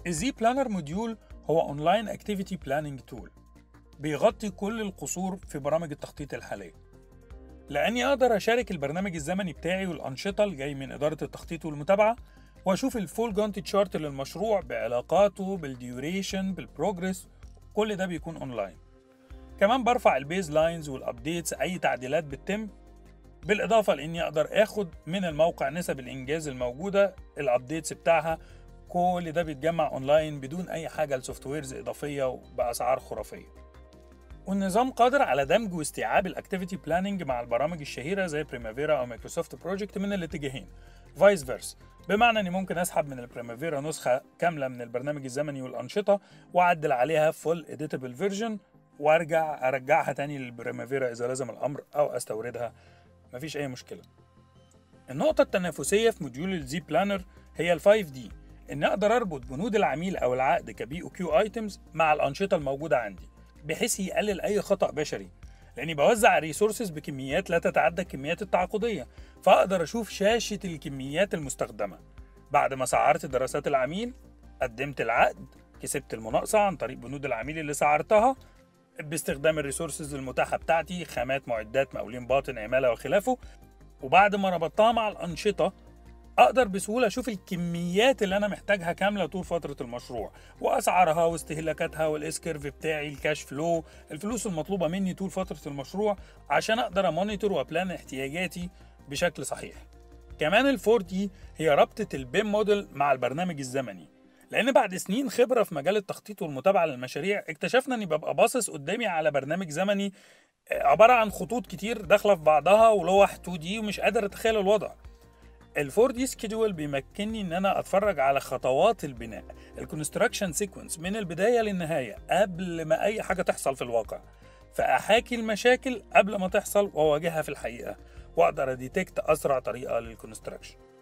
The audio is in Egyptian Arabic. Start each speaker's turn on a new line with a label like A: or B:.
A: الزي بلانر موديول هو اونلاين اكتيفيتي بلاننج تول بيغطي كل القصور في برامج التخطيط الحاليه لاني اقدر اشارك البرنامج الزمني بتاعي والانشطه اللي جاي من اداره التخطيط والمتابعه واشوف الفول جانت تشارت للمشروع بعلاقاته بالديوريشن بالبروجرس كل ده بيكون اونلاين كمان برفع البيز لاينز والابديتس اي تعديلات بتتم بالاضافه لاني اقدر اخد من الموقع نسب الانجاز الموجوده الابديتس بتاعها كل ده بيتجمع اونلاين بدون اي حاجه لسوفت ويرز اضافيه وباسعار خرافيه والنظام قادر على دمج واستيعاب الاكتيفيتي بلاننج مع البرامج الشهيره زي بريمافيرا او مايكروسوفت بروجكت من الاتجاهين فايس فيرس بمعنى اني ممكن اسحب من البريمافيرا نسخه كامله من البرنامج الزمني والانشطه واعدل عليها فول اديتابل فيرجن وارجع ارجعها تاني للبريمافيرا اذا لزم الامر او استوردها مفيش اي مشكله النقطه التنافسيه في موديول الزي بلانر هي ال 5 دي ان اقدر اربط بنود العميل او العقد كبي او كيو ايتمز مع الانشطه الموجوده عندي بحيث يقلل اي خطا بشري لاني بوزع ريسورسز بكميات لا تتعدى الكميات التعاقديه فاقدر اشوف شاشه الكميات المستخدمه بعد ما سعرت دراسات العميل قدمت العقد كسبت المناقصه عن طريق بنود العميل اللي سعرتها باستخدام الريسورسز المتاحه بتاعتي خامات معدات مقاولين باطن عماله وخلافه وبعد ما ربطتها مع الانشطه اقدر بسهوله اشوف الكميات اللي انا محتاجها كامله طول فتره المشروع واسعارها واستهلاكاتها والاس كيرف بتاعي الكاش فلو الفلوس المطلوبه مني طول فتره المشروع عشان اقدر امونيتور وابلان احتياجاتي بشكل صحيح كمان الفور دي هي ربطه البيم موديل مع البرنامج الزمني لان بعد سنين خبره في مجال التخطيط والمتابعه للمشاريع اكتشفنا اني ببقى باصص قدامي على برنامج زمني عباره عن خطوط كتير داخله في بعضها ولوح 2 دي ومش قادر اتخيل الوضع الفور دي سكيدول بيمكنني ان انا اتفرج على خطوات البناء الكونستراكشن سيكونس من البدايه للنهايه قبل ما اي حاجه تحصل في الواقع فاحاكي المشاكل قبل ما تحصل واواجهها في الحقيقه واقدر اديتكت اسرع طريقه للكونستراكشن